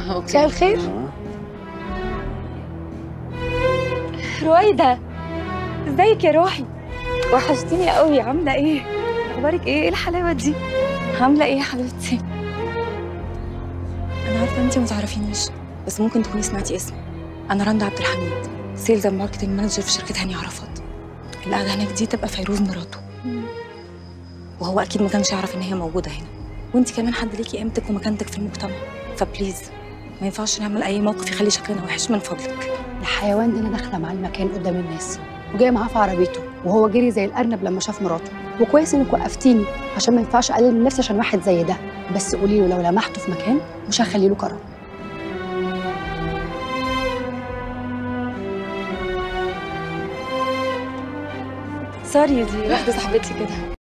اوكي مساء الخير آه. رويدة ازيك يا روحي وحشتيني قوي عاملة ايه؟ اخبارك ايه؟ ايه الحلاوة دي؟ عاملة ايه يا حبيبتي؟ انا عارفة انتي ما تعرفينيش بس ممكن تكوني سمعتي اسمي انا رندا عبد الحميد سيلز اند ماركتنج مانجر في شركة هاني عرفات اللي قاعدة هناك دي تبقى فيروز مراته وهو اكيد ما كانش يعرف ان هي موجودة هنا وانتي كمان حد ليكي قيمتك ومكانتك في المجتمع فبليز ما ينفعش نعمل اي موقف يخلي شكلنا وحش من فضلك الحيوان ده انا داخله معاه المكان قدام الناس وجايه معاه في عربيته وهو جري زي الارنب لما شاف مراته وكويس انك وقفتيني عشان ما ينفعش اقلل من نفسي عشان واحد زي ده بس قولي له لو لمحته في مكان مش هخلي له كرم سوري دي واحدة صاحبتي كده